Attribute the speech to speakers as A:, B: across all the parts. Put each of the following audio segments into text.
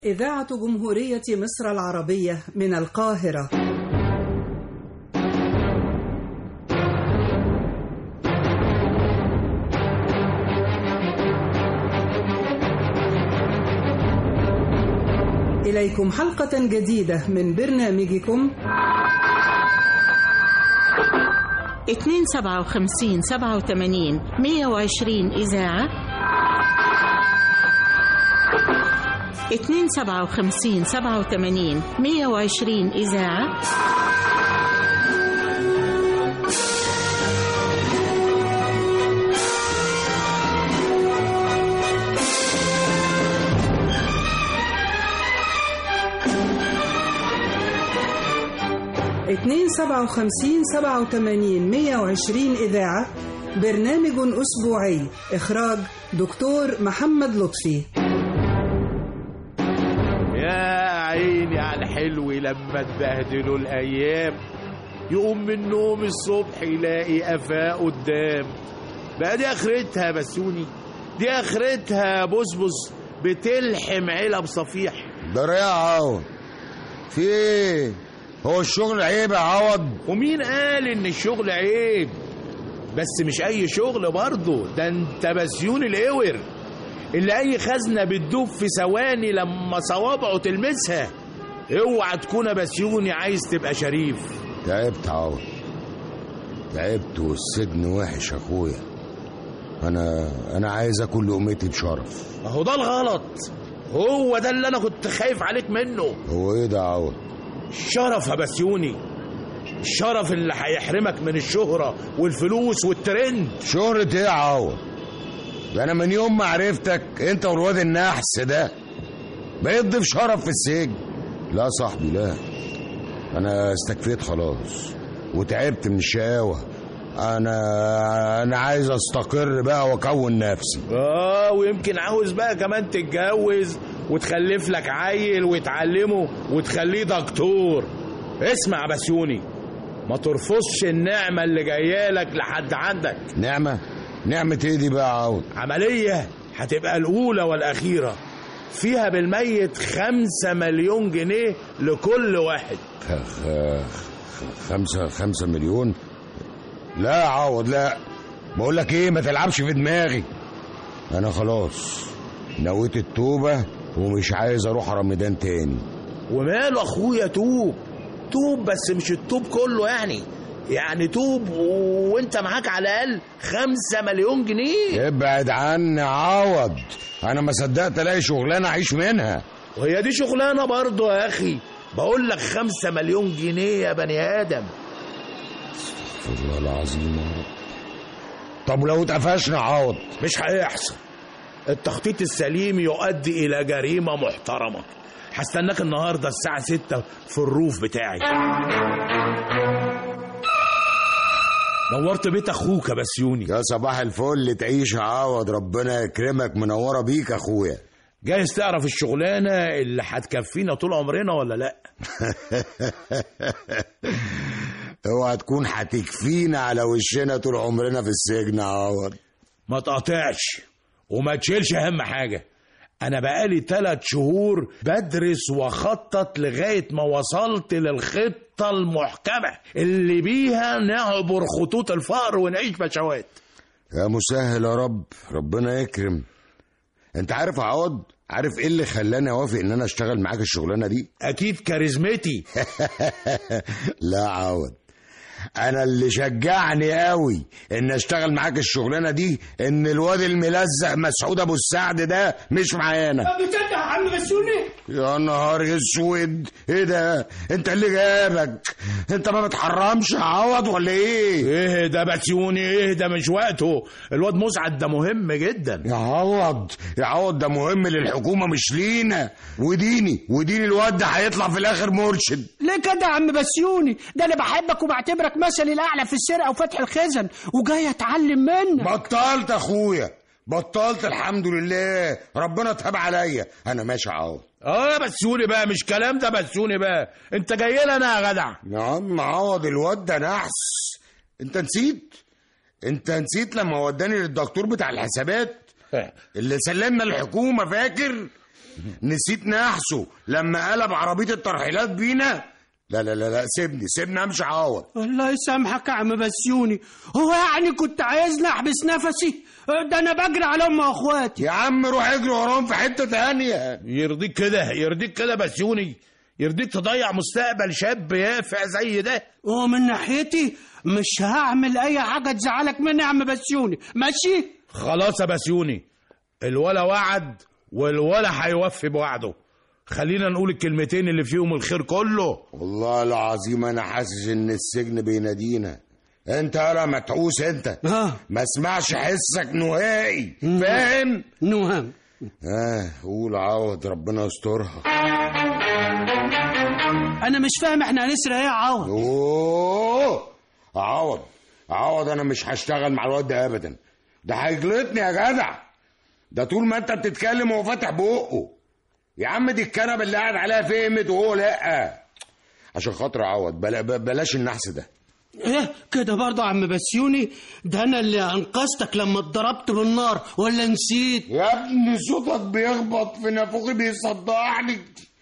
A: إذاعة جمهورية مصر العربية من القاهرة إليكم حلقة جديدة من برنامجكم
B: اتنين سبعة وخمسين سبعة وثمانين مية وعشرين إذاعة اتنين سبعة وخمسين سبعة وثمانين مية وعشرين إذاعة
A: اتنين سبعة وخمسين سبعة وثمانين مية وعشرين إذاعة برنامج أسبوعي إخراج دكتور محمد لطفي
C: يا عيني على الحلو لما تبهدلوا الايام يقوم من النوم الصبح يلاقي قفاه قدام بقى دي اخرتها بسوني دي اخرتها بصبص بتلحم علب صفيح
D: ده يا عوض في ايه هو الشغل عيب يا عوض
C: ومين قال ان الشغل عيب بس مش اي شغل برضه ده انت بسيون الاور اللي اي خزنه بتدوب في ثواني لما صوابعه تلمسها اوعى تكون بسيوني عايز تبقى شريف
D: تعبت عوض تعبت والسجن وحش يا اخويا انا انا عايز اكل لقمتي بشرف
C: اهو ده الغلط هو ده اللي انا كنت خايف عليك منه
D: هو ايه ده يا عوض
C: الشرف يا بسيوني الشرف اللي هيحرمك من الشهرة والفلوس والترند
D: شهرة ايه يا عوض ده انا من يوم ما عرفتك انت والواد النحس ده بقيت ضيف شرف في السجن لا صاحبي لا انا استكفيت خلاص وتعبت من الشقاوة انا انا عايز استقر بقى واكون نفسي
C: اه ويمكن عاوز بقى كمان تتجوز وتخلف لك عيل وتعلمه وتخليه دكتور اسمع يا بسيوني ما ترفضش النعمة اللي جاية لك لحد عندك
D: نعمة نعمة ايه دي بقى يا عوض
C: عملية هتبقى الأولى والأخيرة فيها بالميت خمسة مليون جنيه لكل واحد
D: خ- خ- خمسة خمسة مليون لا يا عوض لا بقول لك ايه ما تلعبش في دماغي انا خلاص نويت التوبة ومش عايز اروح رمضان تاني
C: وماله أخويا توب توب بس مش التوب كله يعني يعني توب و- وانت معاك على الأقل خمسة مليون جنيه
D: ابعد عني يا عوض انا ما صدقت الاقي شغلانه اعيش منها
C: وهي دي شغلانة برضه يا أخي بقول لك خمسة مليون جنيه يا بني آدم
D: استغفر الله العظيم يا رب طب ولو اتقفشنا يا عوض
C: مش هيحصل التخطيط السليم يؤدي إلى جريمة محترمة هستناك النهاردة الساعة ستة في الروف بتاعي نورت بيت أخوك يا بسيوني
D: يا صباح الفل تعيش يا عوض ربنا يكرمك منوره بيك يا اخويا
C: جايز تعرف الشغلانة اللي هتكفينا طول عمرنا ولا لأ
D: اوعى تكون هتكفينا على وشنا طول عمرنا في السجن يا عوض
C: ما تقاطعش وما تشيلش اهم حاجه انا بقالي ثلاث شهور بدرس واخطط لغايه ما وصلت للخطه المحكمه اللي بيها نعبر خطوط الفقر ونعيش بشوات
D: يا مسهل يا رب ربنا يكرم انت عارف يا عوض عارف ايه اللي خلاني اوافق ان انا اشتغل معاك الشغلانه دي
C: اكيد كاريزمتي
D: لا عوض انا اللي شجعني قوي ان اشتغل معاك الشغلانه دي ان الواد الملزق مسعود ابو السعد ده مش معانا
E: بتصدق يا عم بسوني
D: يا نهار اسود ايه ده انت اللي جابك انت ما بتحرمش يا عوض ولا ايه
C: ايه ده بسيوني ايه ده مش وقته الواد مسعد ده مهم جدا
D: يا عوض يا عوض ده مهم للحكومه مش لينا وديني ودين الواد ده هيطلع في الاخر مرشد
E: ليه كده يا عم بسيوني ده انا بحبك وبعتبرك مثلي الاعلى في السرقه وفتح الخزن وجاي اتعلم منك
D: بطلت اخويا بطلت الحمد لله ربنا تاب عليا انا ماشي يا عوض
C: اه بسيوني بقى مش كلام ده بسيوني بقى انت جاي لنا يا جدع
D: يا عم عوض الواد ده نحس انت نسيت انت نسيت لما وداني للدكتور بتاع الحسابات اللي سلمنا الحكومه فاكر نسيت نحسه لما قلب عربيه الترحيلات بينا لا لا لا لا سيبني سيبني امشي عوض
E: الله يسامحك يا عم بسيوني هو يعني كنت عايزني احبس نفسي ده انا بجري على ام اخواتي
D: يا عم روح اجري وراهم في حته تانية
C: يرضيك كده يرضيك كده بسيوني يرضيك تضيع مستقبل شاب يافع زي ده
E: ومن ناحيتي مش هعمل اي حاجه تزعلك مني يا عم بسيوني ماشي
C: خلاص يا بسيوني الولا وعد والولا هيوفي بوعده خلينا نقول الكلمتين اللي فيهم الخير كله
D: والله العظيم انا حاسس ان السجن بينادينا انت يا متعوس انت
E: اه
D: ما اسمعش حسك نهائي فاهم
E: نوهم
D: اه قول عوض ربنا يسترها
E: انا مش فاهم احنا هنسرق ايه يا عوض
D: اوه عوض عوض انا مش هشتغل مع الواد ده ابدا ده هيجلطني يا جدع ده طول ما انت بتتكلم وهو فاتح بقه يا عم دي الكنبه اللي قاعد عليها فهمت وهو لا عشان خاطر عوض بلا بلاش النحس ده
E: ايه كده برضه يا عم بسيوني ده انا اللي انقذتك لما اتضربت بالنار ولا نسيت
D: يا ابني صوتك بيخبط في نافوخي بيصدعني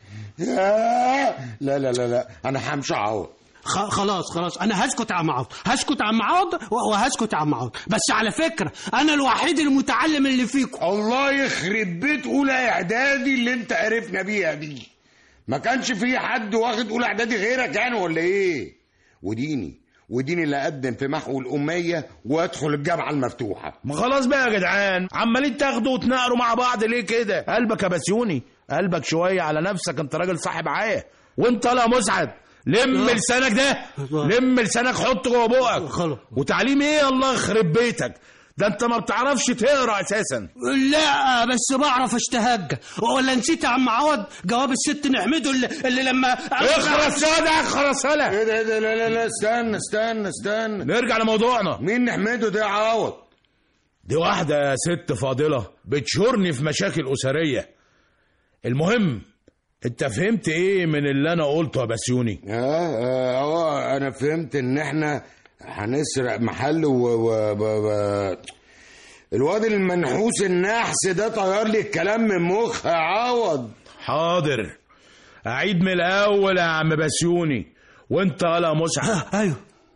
D: يا لا لا لا لا انا همشي عوض
E: خ- خلاص خلاص انا هسكت يا عم عوض هسكت يا عم عوض و- وهسكت يا عم عوض بس على فكره انا الوحيد المتعلم اللي فيكم
D: الله يخرب بيت اولى اعدادي اللي انت عرفنا بيها دي ما كانش في حد واخد اولى اعدادي غيرك يعني ولا ايه وديني وديني اللي اقدم في محو الاميه وادخل الجامعه المفتوحه
C: ما خلاص بقى يا جدعان عمالين تاخدوا وتنقروا مع بعض ليه كده قلبك يا بسيوني قلبك شويه على نفسك انت راجل صاحب عايه وانت لا مسعد لم
E: آه.
C: لسانك ده
E: آه.
C: لم لسانك حطه جوه بقك
E: خلاص.
C: وتعليم ايه الله يخرب بيتك ده انت ما بتعرفش تقرا اساسا
E: لا بس بعرف اشتهج ولا نسيت يا عم عوض جواب الست نحمده اللي, اللي لما
C: اخرس صدقك خلاص هلا
D: ايه ده ايه ده لا لا لا استنى استنى استنى
C: نرجع لموضوعنا
D: مين نحمده ده يا عوض
C: دي واحدة ست فاضلة بتشورني في مشاكل أسرية المهم انت فهمت ايه من اللي انا قلته يا بسيوني
D: اه اه آه، انا فهمت ان احنا هنسرق محل و, و... و... و... الواد المنحوس النحس ده طير لي الكلام من مخ يا عوض
C: حاضر اعيد من الاول يا عم بسيوني وانت يا مسعد
E: ايوه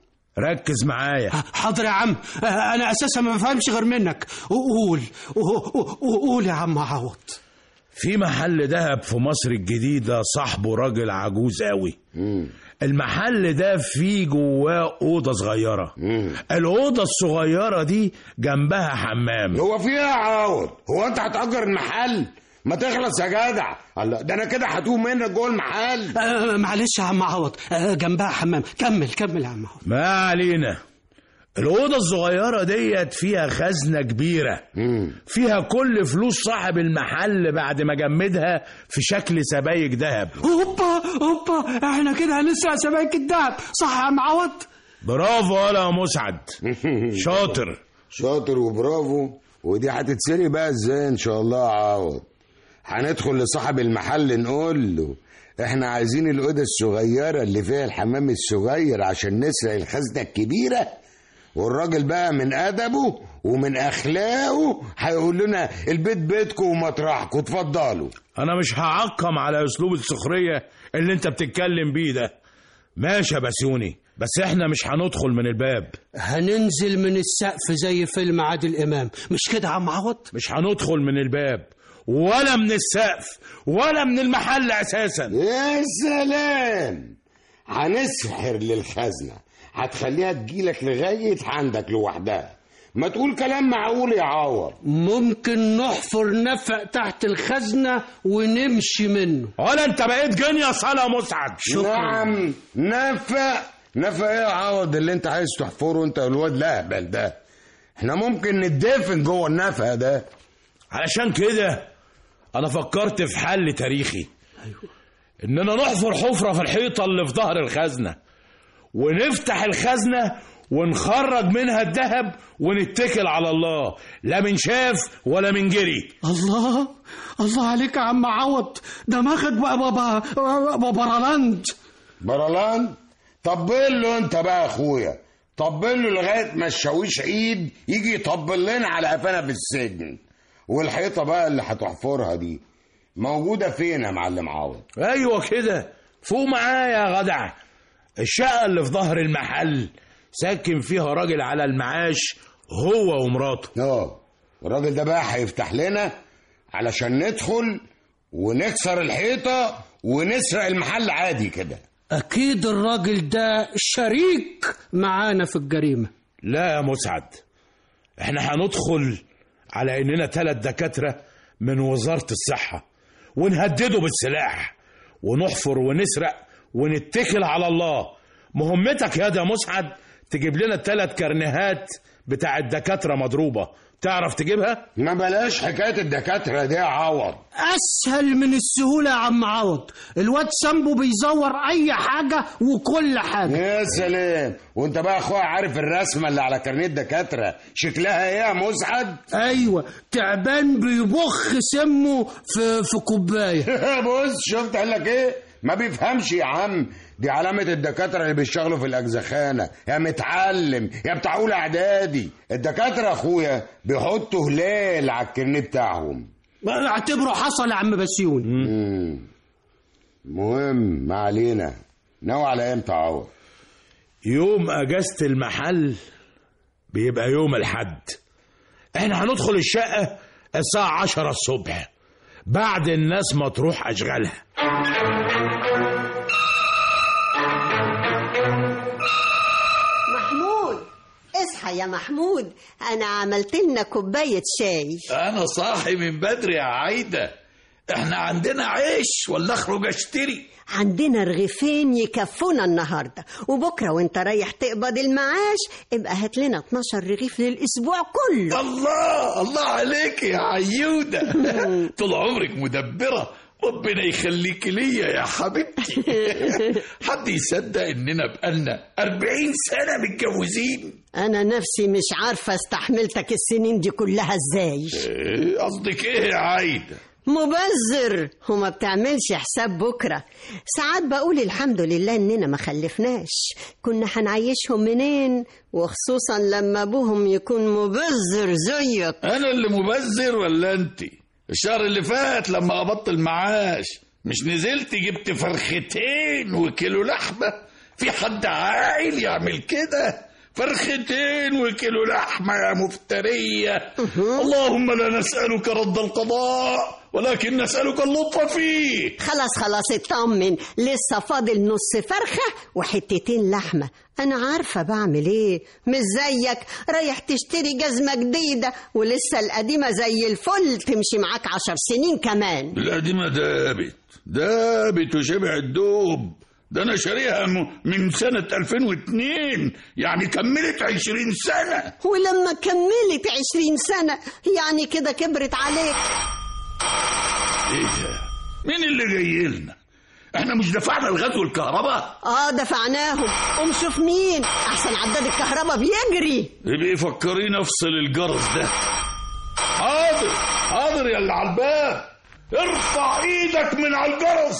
C: ركز معايا
E: حاضر يا عم انا اساسا ما بفهمش غير منك قول قول قول يا عم عوض
C: في محل دهب في مصر الجديدة صاحبه راجل عجوز قوي المحل ده فيه جواه أوضة صغيرة الأوضة الصغيرة دي جنبها حمام
D: هو في ايه يا عوض هو انت هتأجر المحل ما تخلص يا جدع الله ده انا كده هتوه منك جوه المحل
E: آه معلش يا عم عوض آه جنبها حمام كمل كمل يا عم عوض
C: ما علينا الأوضة الصغيرة ديت فيها خزنة كبيرة فيها كل فلوس صاحب المحل بعد ما جمدها في شكل سبايك دهب
E: هوبا هوبا احنا كده هنسرق سبايك الدهب صح يا عم عوض
C: برافو يا مسعد شاطر
D: شاطر وبرافو ودي هتتسري بقى ازاي ان شاء الله يا عوض هندخل لصاحب المحل نقول له احنا عايزين الأوضة الصغيرة اللي فيها الحمام الصغير عشان نسرق الخزنة الكبيرة والراجل بقى من أدبه ومن أخلاقه هيقول لنا البيت بيتكم ومطرحكم اتفضلوا
C: أنا مش هعقم على أسلوب السخرية اللي أنت بتتكلم بيه ده ماشي يا بسيوني بس احنا مش هندخل من الباب
E: هننزل من السقف زي فيلم عادل امام مش كده يا عم عوض
C: مش هندخل من الباب ولا من السقف ولا من المحل اساسا
D: يا سلام هنسحر للخزنة هتخليها تجيلك لغاية عندك لوحدها ما تقول كلام معقول يا عوض
E: ممكن نحفر نفق تحت الخزنة ونمشي منه
C: ولا انت بقيت جنيس يا مسعد
D: نعم نفق نفق ايه يا عوض اللي انت عايز تحفره انت والواد الاهبل ده احنا ممكن ندفن جوه النفق ده
C: علشان كده انا فكرت في حل تاريخي اننا نحفر حفرة في الحيطة اللي في ظهر الخزنة ونفتح الخزنة ونخرج منها الذهب ونتكل على الله لا من شاف ولا من جري
E: الله الله عليك يا عم عوض ده ماخد بابارالاند
D: برلان طبل له انت بقى يا اخويا طبل له لغايه ما الشاويش عيد يجي يطبل لنا على قفانا في السجن والحيطه بقى اللي هتحفرها دي موجودة فين يا معلم عوض
C: ايوه كده فوق معايا يا جدع الشقه اللي في ظهر المحل ساكن فيها راجل على المعاش هو ومراته
D: اه الراجل ده بقى هيفتح لنا علشان ندخل ونكسر الحيطة ونسرق المحل عادي كده
E: اكيد الراجل ده شريك معانا في الجريمه
C: لا يا مسعد احنا هندخل على اننا ثلاث دكاتره من وزاره الصحه ونهدده بالسلاح ونحفر ونسرق ونتكل على الله مهمتك يا ده مسعد تجيب لنا الثلاث كرنيهات بتاع الدكاتره مضروبه تعرف تجيبها
D: ما بلاش حكاية الدكاترة دي يا عوض
E: اسهل من السهوله يا عم عوض الواد سامبو بيزور اي حاجه وكل حاجه
D: يا سلام وانت بقى اخويا عارف الرسمة اللي على كارنيه الدكاترة شكلها ايه يا مسعد
E: ايوه تعبان بيبخ سمه في في كوبايه
D: بص شفت قال لك ايه ما بيفهمش يا عم دي علامة الدكاترة اللي بيشتغلوا في الأجزخانة يا متعلم يا بتاع أولى إعدادي الدكاترة أخويا بيحطوا هلال على الكرنيه بتاعهم
E: اعتبره حصل يا عم بسيون
D: مم. مهم ما علينا ناوي على امتى عوض
C: يوم اجازه المحل بيبقى يوم الحد احنا هندخل الشقه الساعه عشرة الصبح بعد الناس ما تروح اشغالها
F: محمود اصحى يا محمود انا عملت لنا كوبايه شاي
G: انا صاحي من بدري يا عايده احنا عندنا عيش ولا اخرج اشتري
F: عندنا رغيفين يكفونا النهارده وبكره وانت رايح تقبض المعاش ابقى هات لنا 12 رغيف للاسبوع كله
G: الله الله عليك يا عيوده طول عمرك مدبره ربنا يخليك ليا يا حبيبتي حد يصدق اننا بقالنا أربعين سنه متجوزين
F: انا نفسي مش عارفه استحملتك السنين دي كلها ازاي
G: إيه قصدك ايه يا عايده
F: مبذر وما بتعملش حساب بكره ساعات بقول الحمد لله اننا ما خلفناش كنا هنعيشهم منين وخصوصا لما ابوهم يكون مبذر زيك
G: انا اللي مبذر ولا انت الشهر اللي فات لما قبضت المعاش مش نزلت جبت فرختين وكيلو لحمه في حد عاقل يعمل كده فرختين وكيلو لحمه يا مفتريه اللهم لا نسالك رد القضاء ولكن نسالك اللطف فيه
F: خلاص خلاص اطمن لسه فاضل نص فرخة وحتتين لحمة أنا عارفة بعمل إيه مش زيك رايح تشتري جزمة جديدة ولسه القديمة زي الفل تمشي معاك عشر سنين كمان
G: القديمه دابت دابت وشبع الدوب ده انا شاريها م- من سنة 2002 يعني كملت 20 سنة
F: ولما كملت عشرين سنة يعني كده كبرت عليك
G: ايه ده مين اللي جاي لنا احنا مش دفعنا الغاز والكهرباء
F: اه دفعناهم قوم شوف مين احسن عداد الكهرباء بيجري
G: يبقى فكريني افصل الجرس ده حاضر حاضر يا اللي على الباب ارفع ايدك من على الجرس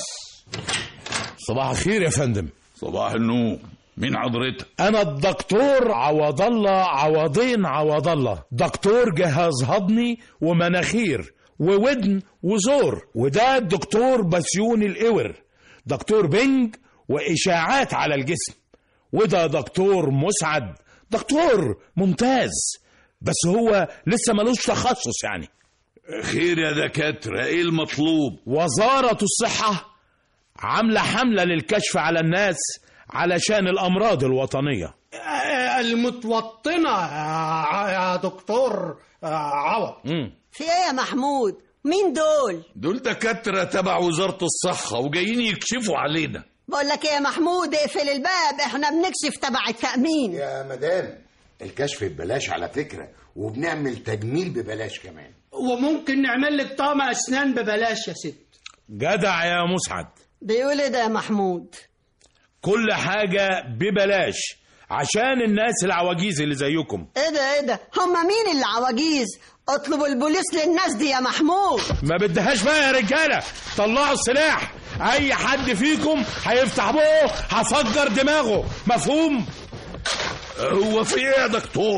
C: صباح الخير يا فندم
G: صباح النور مين حضرتك
C: انا الدكتور عوض الله عوضين عوض الله دكتور جهاز هضمي ومناخير وودن وزور وده الدكتور بسيون القور دكتور بنج واشاعات على الجسم وده دكتور مسعد دكتور ممتاز بس هو لسه ملوش تخصص يعني
G: خير يا دكاترة ايه المطلوب
C: وزارة الصحة عاملة حملة للكشف على الناس علشان الأمراض الوطنية
E: المتوطنه يا يا دكتور عوض
F: في ايه يا محمود مين دول
G: دول دكاترة تبع وزارة الصحة وجايين يكشفوا علينا
F: بقول لك ايه يا محمود اقفل الباب احنا بنكشف تبع التأمين
D: يا مدام الكشف ببلاش على فكرة وبنعمل تجميل ببلاش كمان
E: وممكن نعمل لك طقم اسنان ببلاش يا ست
C: جدع يا مسعد
F: بيقول ايه ده يا محمود
C: كل حاجة ببلاش عشان الناس العواجيز اللي زيكم
F: ايه ده ايه ده هما مين اللي عواجيز اطلبوا البوليس للناس دي يا محمود
C: ما بدهاش بقى يا رجالة طلعوا السلاح أي حد فيكم هيفتح بقه هفجر دماغه مفهوم
G: هو في ايه يا دكتور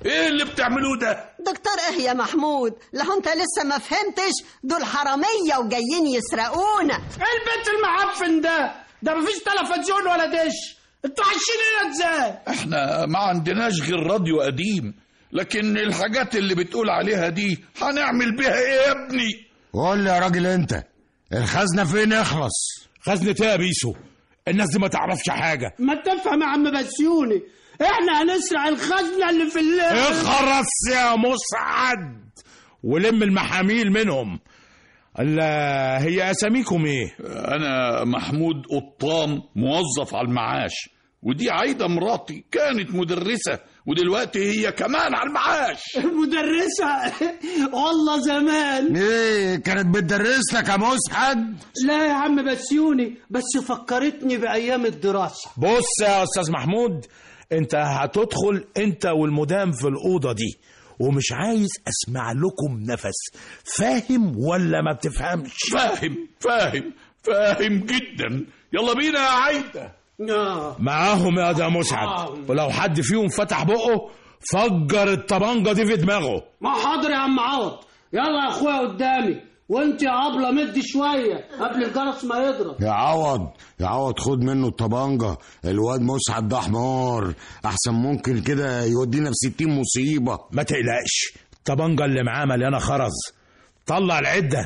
G: ايه اللي بتعملوه ده
F: دكتور ايه يا محمود لو انت لسه ما فهمتش دول حرامية وجايين يسرقونا
E: ايه البيت المعفن ده ده مفيش تلفزيون ولا دش انتوا عايشين هنا ازاي
G: احنا ما عندناش غير راديو قديم لكن الحاجات اللي بتقول عليها دي هنعمل بيها ايه يا ابني
D: قول لي يا راجل انت الخزنه فين اخلص
C: خزنة ايه يا بيسو الناس دي ما تعرفش حاجة
E: ما تفهم يا عم بسيوني احنا هنسرق الخزنه اللي في الليل
C: اخرس يا مسعد ولم المحاميل منهم الا هي اساميكم ايه
G: انا محمود قطان موظف على المعاش ودي عايده مراتي كانت مدرسه ودلوقتي هي كمان على المعاش
E: مدرسه والله زمان
D: ايه كانت بتدرس لك يا مسعد
E: لا يا عم بسيوني بس فكرتني بايام الدراسه
C: بص يا استاذ محمود انت هتدخل انت والمدام في الاوضه دي ومش عايز اسمع لكم نفس فاهم ولا ما بتفهمش
G: فاهم فاهم فاهم جدا يلا بينا يا عايده
E: آه.
C: معاهم يا ده مسعد ولو حد فيهم فتح بقه فجر الطبنجه دي في دماغه
E: ما حاضر يا عم عوض يلا يا اخويا قدامي وانت يا ابله مدي شويه قبل الجرس ما يضرب
D: يا عوض يا عوض خد منه الطبانجة الواد مسعد ده حمار احسن ممكن كده يودينا في ستين مصيبة
C: ما تقلقش الطبنجه اللي معاه مليانه خرز طلع العده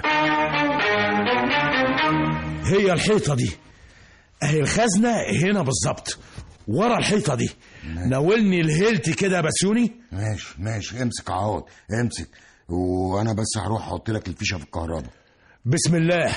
C: هي الحيطه دي اهي الخزنه هنا بالظبط ورا الحيطه دي ناولني الهيلتي كده يا بسيوني
D: ماشي ماشي امسك يا عوض امسك وانا بس هروح احط لك الفيشه في الكهرباء
C: بسم الله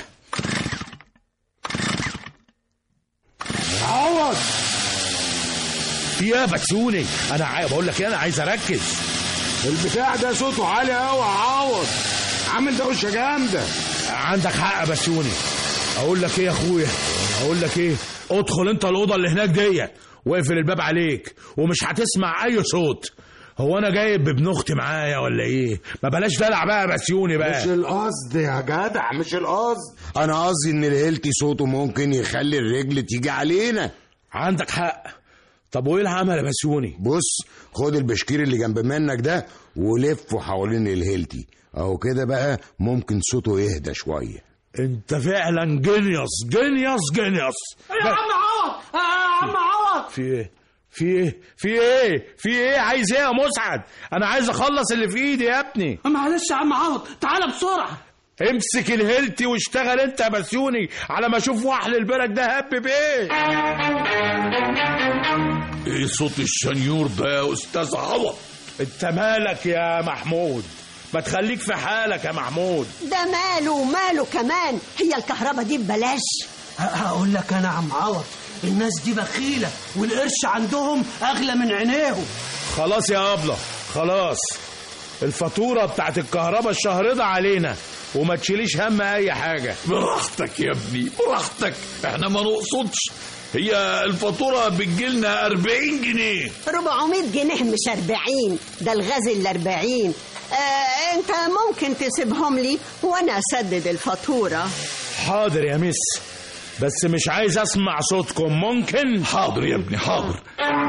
D: عوض
C: في ايه يا بسيوني انا عاي... بقول لك ايه انا عايز اركز
D: البتاع ده صوته عالي قوي يا عوض عامل دوشه جامده
C: عندك حق يا بسيوني اقول لك ايه يا اخويا اقول لك ايه ادخل انت الاوضه اللي هناك ديت واقفل الباب عليك ومش هتسمع اي صوت هو انا جايب ابن اختي معايا ولا ايه ما بلاش دلع بقى يا بسيوني بقى
D: القصد يا جدع مش القصد انا قصدي ان الهيلتي صوته ممكن يخلي الرجل تيجي علينا
C: عندك حق طب وايه العمل يا بسيوني
D: بص خد البشكير اللي جنب منك ده ولفه حوالين الهيلتي اهو كده بقى ممكن صوته يهدى شويه
C: انت فعلا جينيوس جينيوس جينيوس
E: يا عم عوض آه، يا عم عوض
C: في ايه في ايه في ايه في ايه عايز ايه يا مسعد انا عايز اخلص اللي في ايدي يا ابني
E: معلش يا عم عوض تعالى بسرعه
C: امسك الهيلتي واشتغل انت يا بسيوني على ما اشوف وحل البرك ده هب بايه
G: ايه صوت الشنيور ده يا استاذ عوض
C: انت مالك يا محمود ما تخليك في حالك يا محمود
F: ده ماله وماله كمان هي الكهرباء دي ببلاش
E: هقول لك انا يا عم عوض الناس دي بخيله والقرش عندهم اغلى من عينيهم
C: خلاص يا ابله خلاص الفاتوره بتاعت الكهرباء الشهر ده علينا وما تشيليش هم اي حاجه
G: براحتك يا ابني براحتك احنا ما نقصدش هي الفاتورة بتجيلنا 40 جنيه
F: 400 جنيه مش 40 ده الغاز ال 40 آه انت ممكن تسيبهم لي وانا اسدد الفاتوره
C: حاضر يا مس بس مش عايز اسمع صوتكم ممكن
G: حاضر يا ابني حاضر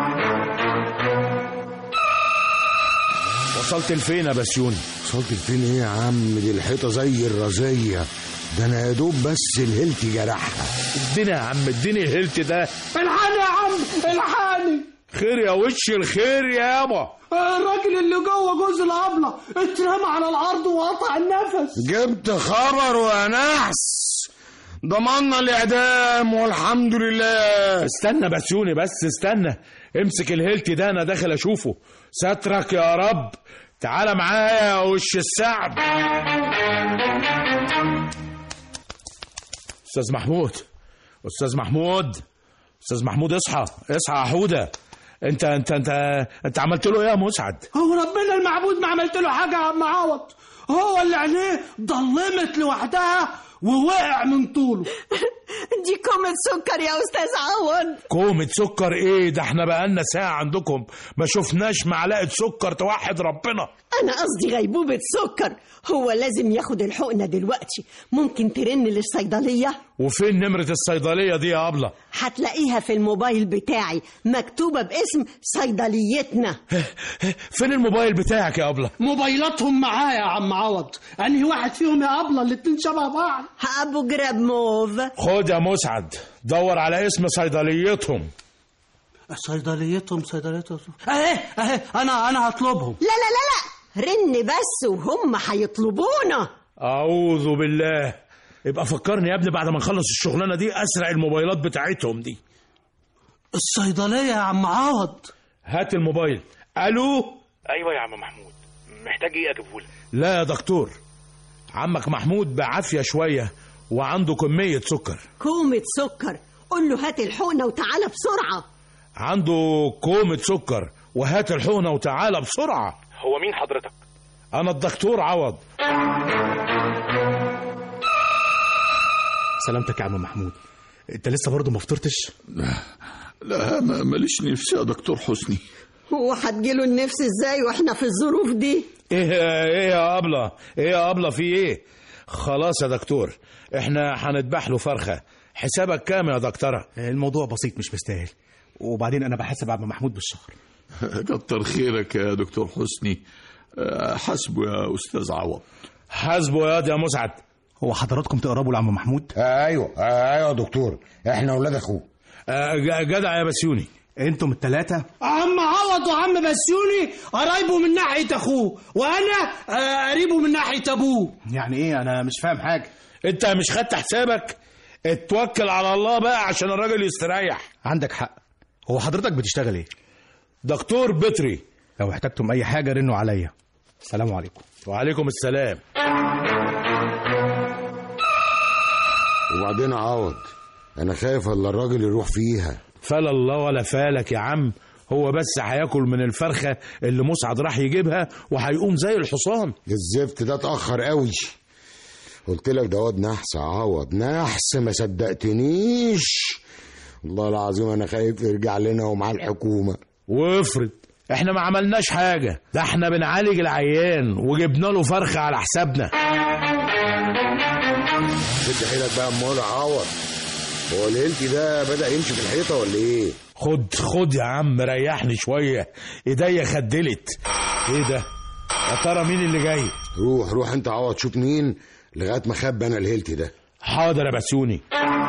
C: وصلت لفين يا بسيوني
D: وصلت لفين ايه يا عم دي الحيطه زي الرزيه ده انا يا دوب بس الهيلتي جرحها
C: اديني يا عم اديني الهيلت ده
E: الحقني يا عم الحقني
C: خير يا وش الخير يا يابا
E: الراجل اللي جوه جوز الابله اترمى على الارض وقطع النفس
D: جبت خبر يا نحس ضمنا الاعدام والحمد لله
C: استنى بسيوني بس استنى امسك الهيلت ده انا داخل اشوفه سترك يا رب تعال معايا يا وش السعد استاذ محمود استاذ محمود استاذ محمود اصحى اصحى يا حوده انت انت انت انت عملت له ايه يا مسعد
E: هو ربنا المعبود ما عملت له حاجه يا عم عوض هو اللي عينيه ضلمت لوحدها ووقع من طوله
F: دي كومة سكر يا استاذ عوض
C: كومة سكر ايه ده احنا بقالنا ساعة عندكم ما شفناش معلقة سكر توحد ربنا
F: انا قصدي غيبوبة سكر هو لازم ياخد الحقنة دلوقتي ممكن ترن للصيدلية
C: وفين نمرة الصيدلية دي يا أبلة
F: هتلاقيها في الموبايل بتاعي مكتوبة باسم صيدليتنا
C: فين الموبايل بتاعك يا أبلة
E: موبايلاتهم معايا يا عم عوض انهي واحد فيهم يا ابله الاتنين شبه بعض
F: ابو جراب موف
C: خد يا مسعد دور على اسم صيدليتهم
E: صيدليتهم صيدليتهم اهي اهي انا انا هطلبهم
F: لا لا لا لا رن بس وهم هيطلبونا
C: أعوذ بالله يبقى فكرني يا ابني بعد ما نخلص الشغلانة دي أسرع الموبايلات بتاعتهم دي
E: الصيدليه يا عم عوض
C: هات الموبايل ألو
H: ايوه يا عم محمود محتاج ايه اجيبهولك
C: لا يا دكتور عمك محمود بعافية شوية وعنده كمية سكر
F: كومة سكر قول له هات الحقنة وتعالى بسرعة
C: عنده كومة سكر وهات الحقنة وتعالى بسرعة
H: هو مين حضرتك
C: أنا الدكتور عوض
I: سلامتك يا عم محمود انت لسه برضه ما فطرتش
G: لا ما- ماليش نفسي يا دكتور حسني
F: هو هتجيله النفس ازاي واحنا في الظروف دي
C: إيه إيه يا أبلة إيه يا أبلة في إيه خلاص يا دكتور إحنا هنذبح له فرخة حسابك كام يا دكتورة
I: الموضوع بسيط مش مستاهل وبعدين انا بحاسب عم محمود بالشهر
G: كتر خيرك يا دكتور حسني آه، حسبه يا أستاذ عوض
C: حاسبه يا واد يا مسعد
I: هو حضراتكم تقربوا لعم محمود
D: آه ايوه آه ايوه يا دكتور احنا اولاد اخوه
C: آه، ج- جدع يا بسيوني
I: انتم الثلاثه
E: عم عوض وعم بسيوني قرايبه من ناحيه اخوه وانا آه، قريبه من ناحيه ابوه
I: يعني ايه انا مش فاهم حاجه
C: انت مش خدت حسابك اتوكل على الله بقى عشان الراجل يستريح
I: عندك حق هو حضرتك بتشتغل ايه
C: دكتور بتري
I: لو احتجتم اي حاجه رنوا عليا السلام عليكم
C: وعليكم السلام
D: وبعدين عوض انا خايف الا الراجل يروح فيها
C: فلا الله ولا فالك يا عم هو بس هياكل من الفرخة اللي مسعد راح يجيبها وهيقوم زي الحصان
D: الزفت ده اتاخر قوي قلت لك ده واد نحس يا عوض نحس ما صدقتنيش والله العظيم انا خايف يرجع لنا ومعاه الحكومه
C: وافرض احنا ما عملناش حاجة ده احنا بنعالج العيان وجبنا له فرخة على حسابنا
D: شد حيلك بقى امال يا عوض هو الهلتي ده بدا يمشي في الحيطه ولا ايه
C: خد خد يا عم ريحني شوية ايديا خدلت ايه ده يا ترى مين اللي جاي
D: روح روح انت عوض شوف مين لغايه ما خبى انا الهلتي ده
C: حاضر يا بسيوني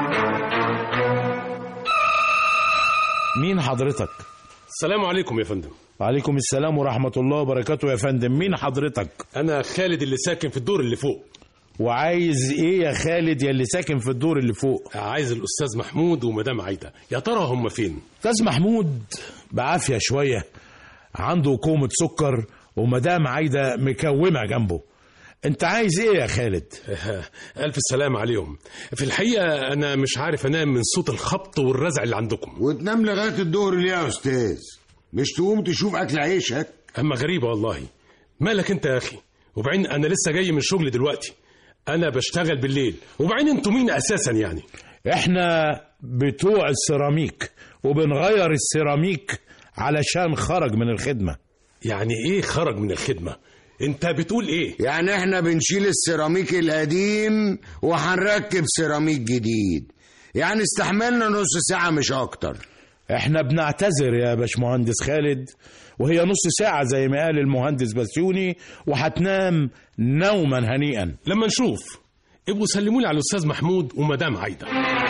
C: مين حضرتك
J: السلام عليكم يا فندم
C: وعليكم السلام ورحمة الله وبركاته يا فندم مين حضرتك
J: أنا خالد اللي ساكن في الدور اللي فوق
C: وعايز ايه يا خالد يا اللي ساكن في الدور اللي فوق
J: عايز الأستاذ محمود ومدام عايدة يا ترى هم فين
C: استاذ محمود بعافية شوية عنده كومة سكر ومدام عايدة مكومة جنبه انت عايز ايه يا خالد
J: ألف سلام عليهم في الحقيقة أنا مش عارف أنام من صوت الخبط والرزع اللي عندكم
D: وتنام لغايه الظهر ليه يا استاذ مش تقوم تشوف اكل عيشك
J: أما غريبة والله مالك أنت يا أخي وبعدين أنا لسه جاي من الشغل دلوقتي أنا بشتغل بالليل وبعدين أنتوا مين أساسا يعني
C: احنا بتوع السيراميك وبنغير السيراميك علشان خرج من الخدمة
J: يعني إيه خرج من الخدمة أنت بتقول إيه
D: يعني احنا بنشيل السيراميك القديم وهنركب سيراميك جديد يعني استحملنا نص ساعة مش أكتر
C: احنا بنعتذر يا باشمهندس خالد وهي نص ساعة زي ما قال المهندس بسيوني وهتنام نوما هنيئا
J: لما نشوف ابقوا سلموا لي على الأستاذ محمود ومدام عايدة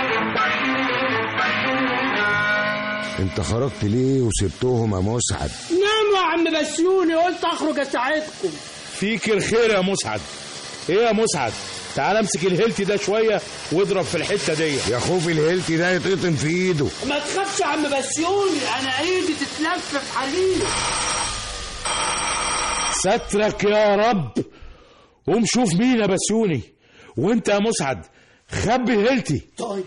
D: انت خرجت ليه وسبتهم يا مسعد
E: نام يا عم بسيوني قلت اخرج اساعدكم
C: فيك الخير يا مسعد ايه يا مسعد تعال امسك الهيلتي ده شوية واضرب في الحتة دي
D: يا خوف الهيلتي ده يتقطم في ايده
E: ما تخافش يا عم بسيوني انا ايدي تتلف في حليب
C: سترك يا رب قوم شوف مين يا بسيوني وانت يا مسعد خبي الهيلتي
E: طيب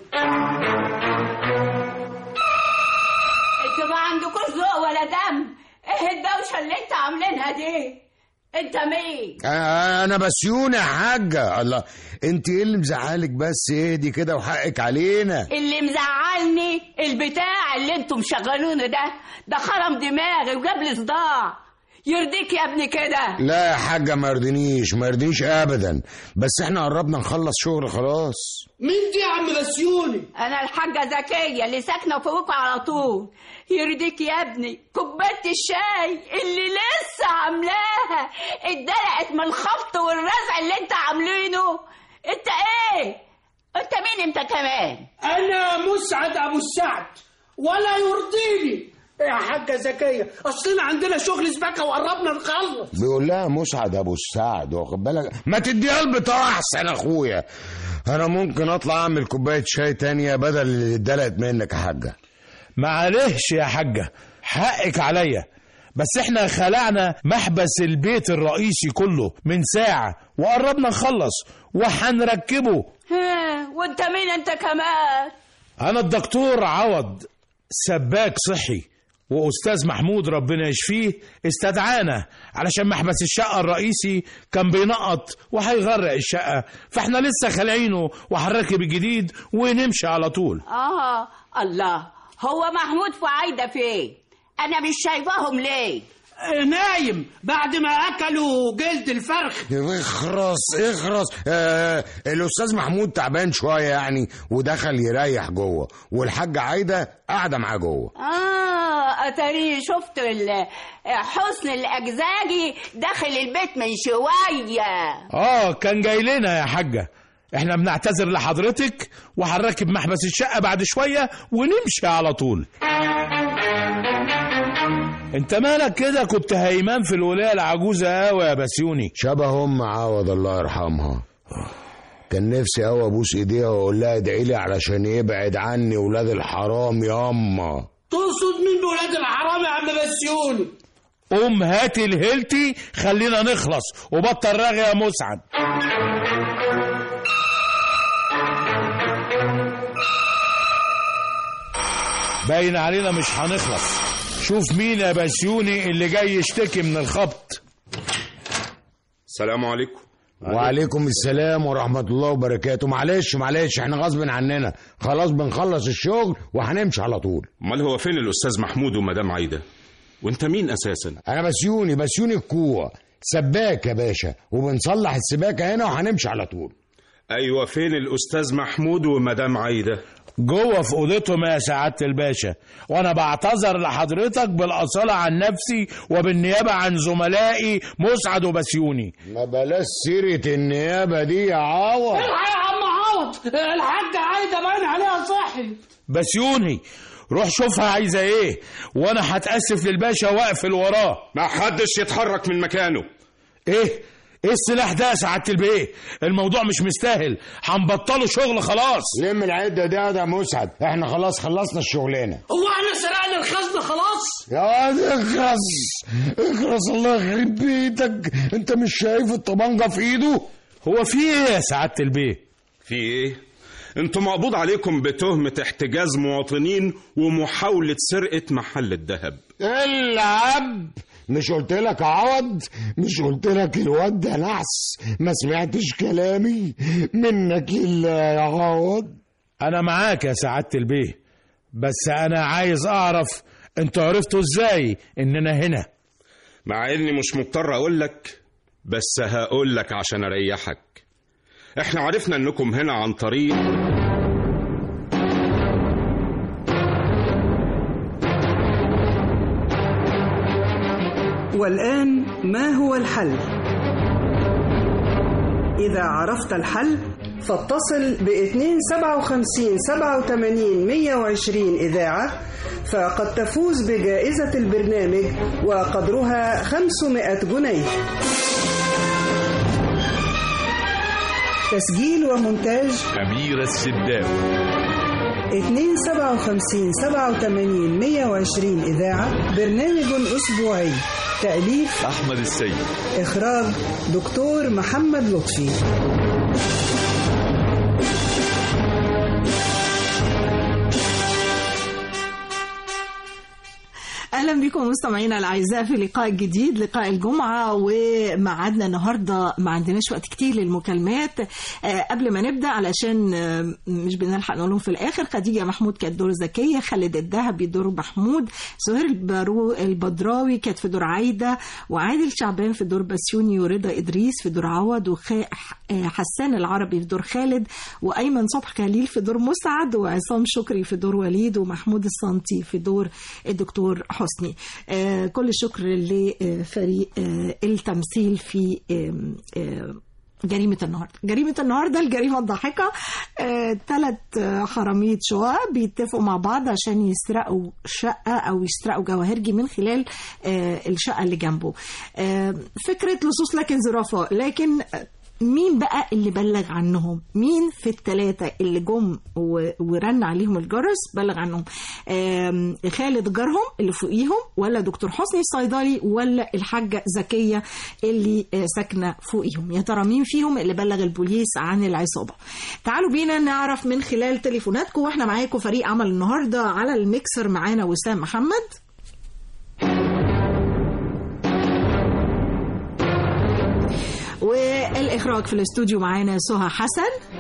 K: انتوا ما عندكوش ذوق ولا دم ايه الدوشه اللي انتوا عاملينها دي انت مين
D: آه، انا بسيونة يا حاجة الله انت ايه اللي مزعلك بس اهدي كده وحقك علينا
K: اللي مزعلني البتاع اللي انتوا مشغلونه ده ده خرم دماغي وجاب لي صداع يرضيك يا ابني كده
D: لا يا حاجة ما يرضينيش ما يرضينيش ابدا بس احنا قربنا نخلص شغل خلاص
E: مين دي يا عم بسيوني
K: انا الحاجه زكيه اللي ساكنه فوقكم على طول يرضيك يا ابني كوبايه الشاي اللي لسه عاملاها اتدلقت من الخبط والرزع اللي انت عاملينه انت ايه انت مين انت كمان
E: انا مسعد ابو السعد ولا يرضيني يا حاجة زكية أصلنا عندنا شغل سباكة وقربنا نخلص
D: بيقول لها مسعد ابو السعد واخد بالك ما تديها البطاقة احسن اخويا انا ممكن اطلع اعمل كوباية شاي تانية بدل اللي اتدلقت منك يا حاجة
C: معلش يا حاجة حقك عليا بس احنا خلعنا محبس البيت الرئيسي كله من ساعة وقربنا نخلص وهنركبه
K: ها وانت مين انت كمان
C: انا الدكتور عوض سباك صحي واستاذ محمود ربنا يشفيه استدعانا علشان محبس الشقه الرئيسي كان بينقط وهيغرق الشقه فاحنا لسه خالعينه وهنركب الجديد ونمشي على طول
K: اه الله هو محمود وعايده فين انا مش شايفاهم ليه
E: نايم بعد ما أكلوا جلد الفرخ
D: اخرس اخرس آه الاستاذ محمود تعبان شوية يعني ودخل يريح جوه والحاجة عايدة قاعدة معاه جوه
K: اه اتاري شفت ال- حسن الاجزاجي داخل البيت من شويه
C: اه كان جاي لنا يا حاجه احنا بنعتذر لحضرتك وهنركب محبس الشقه بعد شويه ونمشي على طول انت مالك كده كنت هيمان في الولايه العجوزه قوي يا بسيوني
D: شبه ام عوض الله يرحمها كان نفسي قوي ابوس ايديها واقول لها ادعي لي علشان يبعد عني ولاد الحرام ياما
E: تقصد مين بولاد الحرام يا عم بسيوني
C: قوم هات الهيلتي خلينا نخلص وبطل رغي يا مسعد باين علينا مش هنخلص شوف مين يا بسيوني اللي جاي يشتكي من الخبط
L: السلام عليكم
D: وعليكم السلام ورحمة الله وبركاته معلش معلش احنا غصب عننا خلاص بنخلص الشغل وهنمشي على طول
L: امال هو فين الاستاذ محمود ومدام عايده وانت مين اساسا
D: انا بسيوني بسيوني الكوع سباك يا باشا وبنصلح السباكة هنا وهنمشي على طول
L: ايوه فين الاستاذ محمود ومدام عايده
C: جوه في اوضتهم يا سعاده الباشا وانا بعتذر لحضرتك بالاصاله عن نفسي وبالنيابه عن زملائي مسعد وبسيوني
D: ما بلاش سيرة النيابة دي يا عوض
E: الحق يا عم عوض الحاجة عايدة باين عليها صحي
C: بسيوني روح شوفها عايزه ايه وانا هتاسف للباشا واقفل وراه
L: ما حدش يتحرك من مكانه
C: ايه ايه السلاح ده يا سعاده البيه الموضوع مش مستاهل هنبطله شغل خلاص
D: لم العدة ده ده مسعد احنا خلاص خلصنا الشغلانة
E: هو احنا سرقنا الخزنة خلاص
D: يا واد اخرس اخرس الله يخرب بيتك انت مش شايف الطبنجة في ايده
C: هو في ايه يا سعاده البيه
L: في ايه انتوا مقبوض عليكم بتهمة احتجاز مواطنين ومحاولة سرقة محل الذهب
D: العب مش قلت لك يا عوض مش قلت لك الواد ده نحس ما سمعتش كلامي منك الا يا عوض
C: انا معاك يا سعاده البيه بس انا عايز اعرف انتوا عرفتوا ازاي اننا هنا
L: مع اني مش مضطر اقول لك بس هقول لك عشان اريحك احنا عرفنا انكم هنا عن طريق
A: والآن ما هو الحل؟ إذا عرفت الحل فاتصل ب 257 87 120 إذاعة فقد تفوز بجائزة البرنامج وقدرها 500 جنيه تسجيل ومونتاج
M: أمير السداوي
A: 257 87 120 إذاعة برنامج أسبوعي تأليف
M: أحمد السيد
A: إخراج دكتور محمد لطفي
N: اهلا بكم مستمعينا الاعزاء في لقاء جديد لقاء الجمعه وميعادنا النهارده ما عندناش وقت كتير للمكالمات آه، قبل ما نبدا علشان آه، مش بنلحق نقولهم في الاخر خديجه محمود كانت دور زكيه خالد الذهبي دور محمود سهير البارو البدراوي كانت في دور عايده وعادل شعبان في دور بسيوني ورضا ادريس في دور عوض وحسان العربي في دور خالد وايمن صبحي خليل في دور مسعد وعصام شكري في دور وليد ومحمود الصنطي في دور الدكتور حسني آه، كل الشكر لفريق آه، التمثيل في آم، آم، جريمة النهاردة جريمة النهاردة الجريمة الضاحكة ثلاث حرامية شقق بيتفقوا مع بعض عشان يسرقوا شقة أو يسرقوا جواهرجي من خلال آه، الشقة اللي جنبه آه، فكرة لصوص لكن زرافة لكن آه، مين بقى اللي بلغ عنهم مين في الثلاثة اللي جم و- ورن عليهم الجرس بلغ عنهم آم، خالد جارهم اللي فوقيهم ولا دكتور حسني الصيدلي ولا الحاجة زكية اللي آه، ساكنة فوقيهم يا ترى مين فيهم اللي بلغ البوليس عن العصابة تعالوا بينا نعرف من خلال تليفوناتكم واحنا معاكم فريق عمل النهاردة على الميكسر معانا وسام محمد والإخراج في الاستوديو معانا سهى حسن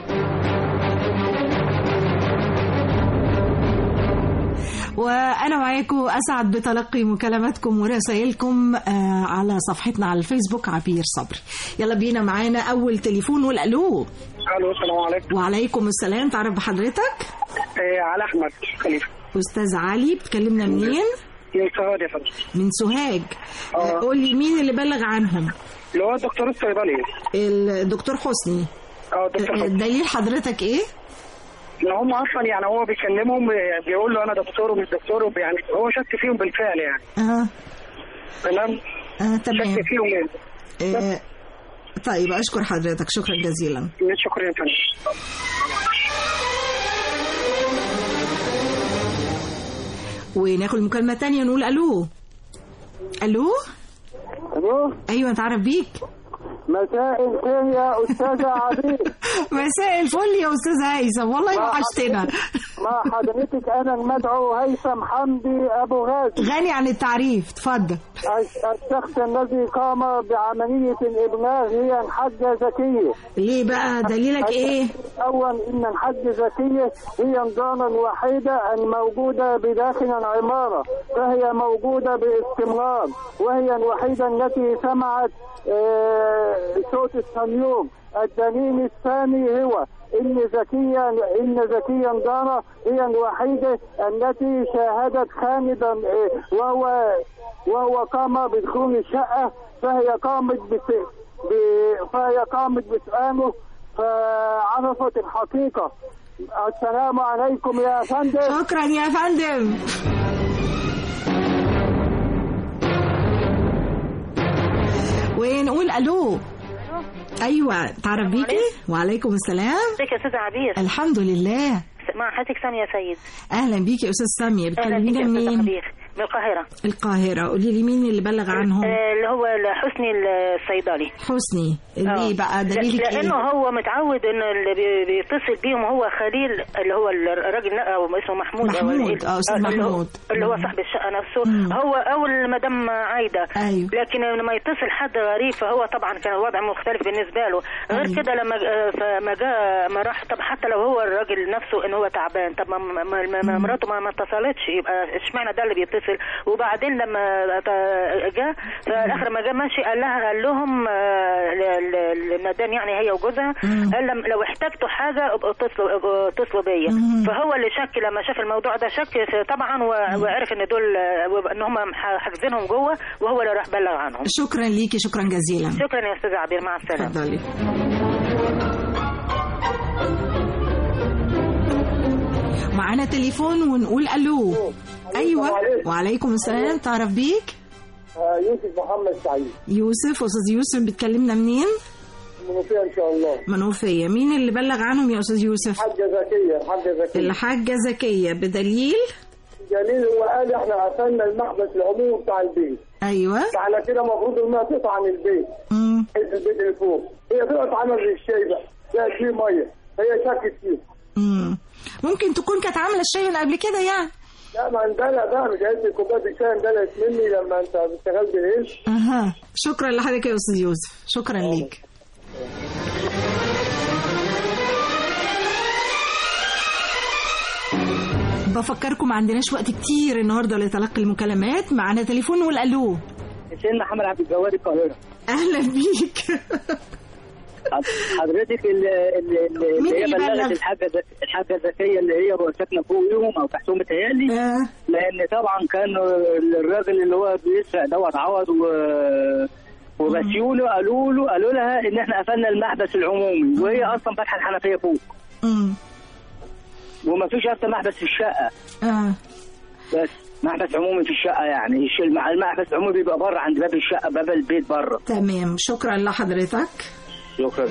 N: وأنا معاكم أسعد بتلقي مكالماتكم ورسائلكم آه، على صفحتنا على الفيسبوك عبير صبري يلا بينا معانا أول تليفون والألو
O: الو السلام عليكم
N: وعليكم السلام تعرف بحضرتك
O: إيه علي احمد خليفه
N: أستاذ علي بتكلمنا منين
O: من سوهاج يا فندم
N: من سوهاج آه، قول لي مين اللي بلغ عنهم
O: اللي هو الدكتور الصيدلي
N: الدكتور حسني
O: اه دكتور حسني
N: دليل حضرتك ايه
O: ان هم اصلا يعني هو بيكلمهم بيقول له انا دكتور ومش دكتور وب- يعني هو شك فيهم بالفعل يعني
N: اه
O: تمام
N: اه تمام
O: شك فيهم يعني
N: آه طيب اشكر حضرتك شكرا جزيلا
O: شكرا يا فندم
N: وناخد مكالمة تانية نقول الو الو
O: الو
N: ايوه اتعرف بيك
O: مساء الخير يا استاذه عبير
N: مساء الفل يا استاذ هيثم والله وحشتنا
O: مع حضرتك انا المدعو هيثم حمدي ابو غازي
N: غني عن التعريف اتفضل
O: الشخص الذي قام بعمليه الابلاغ هي الحاجه زكيه
N: ليه بقى دليلك ايه
O: أولا إن الحج زكية هي الدار الوحيدة الموجودة بداخل العمارة فهي موجودة باستمرار وهي الوحيدة التي سمعت آه، صوت الصنيوم الدليل الثاني هو إن زكية إن زكية دارة هي الوحيدة التي شاهدت خالدا آه، وهو وهو قام بدخول الشقة فهي قامت بس ب- فهي قامت بسؤاله فعرفت الحقيقة السلام عليكم يا فندم
N: شكرا يا فندم ونقول الو ايوه تعرف بيكي وعليكم السلام
P: ازيك يا استاذ عبير
N: الحمد لله
P: مع حضرتك سامية سيد
N: اهلا بيكي يا استاذ ساميه
P: اهلا بك
N: بتكلمينا
P: يا استاذ
N: منين
P: عبير من القاهرة
N: القاهره قولي لي مين اللي بلغ عنهم
P: آه، اللي هو حسني الصيدلي
N: حسني
P: آه.
N: ليه بقى
P: لا-
N: دليلك
P: لانه
N: ايه
P: هو متعود انه اللي بي- بيتصل بيهم هو خليل اللي هو الراجل او اسمه محمود أو
N: محمود،
P: ال-
N: آه، أستاذ
P: اللي هو-
N: محمود.
P: اللي هو صاحب الشقه نفسه هو اول مدام عايده
N: أيوه.
P: لكن لما يتصل حد غريب فهو طبعا كان الوضع مختلف بالنسبه له غير
N: أيوه.
P: كده لما آه، فما جاء ما راح طب حتى لو هو الراجل نفسه ان هو تعبان طب ما- ما ما- ما مراته ما ما اتصلتش يبقى اشمعنى ده اللي بيتصل وبعدين لما ت- جه في الاخر ما جه ماشي قال لها قال لهم آه، ل- ل- المدام يعني هي وجوزها قال لم- لو احتجتوا حاجه ابقوا اتصلوا ابقوا اتصلوا بيا
N: مم.
P: فهو اللي شك لما شاف الموضوع ده شك في- طبعا و- وعرف ان دول آه، ان هم حاجزينهم جوه وهو اللي راح بلغ عنهم
N: شكرا ليكي شكرا جزيلا
P: شكرا يا استاذ عبير مع السلامه
N: اتفضلي معانا تليفون ونقول الو ايوه وعليكم السلام تعرف بيك
O: يوسف محمد سعيد
N: يوسف استاذ يوسف بتكلمنا منين
O: منوفية إن شاء الله
N: منوفيه مين اللي بلغ عنهم يا استاذ يوسف
O: حاجة زكية حاجة زكية
N: الحاجه زكيه بدليل
O: جميل هو قال احنا قفلنا المحبس العمومي بتاع البيت
N: ايوه
O: فعلى كده المفروض انها تقطع عن البيت
N: مم.
O: البيت اللي فوق هي طلعت عمل الشاي بقى لا فيه ميه هي شكت فيه
N: مم. ممكن تكون كانت عامله الشاي من قبل كده يعني
O: لا ما اندلع بقى مش عايز كوبايه الشاي اندلعت مني لما انت اشتغلت ايش
N: اها شكرا لحضرتك يا استاذ يوسف شكرا ليك بفكركم ما عندناش وقت كتير النهارده لتلقي المكالمات معانا تليفون نقول الو
Q: حسين محمد عبد الجواد القاهره
N: اهلا بيك
Q: حضرتك اللي, اللي, اللي
N: مين
Q: هي
N: اللي
Q: بلغت
N: بلغ؟
Q: الحاجه ز- الحاجه زكيه اللي هي ساكنه فوقيهم او تحتهم متهيألي لان طبعا كان الراجل اللي هو بيسرق دوت عوض و وبسيونه قالوا له قالوا لها ان احنا قفلنا المحبس العمومي وهي اصلا فاتحه الحنفيه فوق
N: امم
Q: وما فيش اصلا محبس في الشقه
N: اه
Q: بس محبس عمومي في الشقه يعني الش- المع- المحبس العمومي بيبقى بره عند باب الشقه باب البيت بره
N: تمام شكرا لحضرتك
Q: شكرا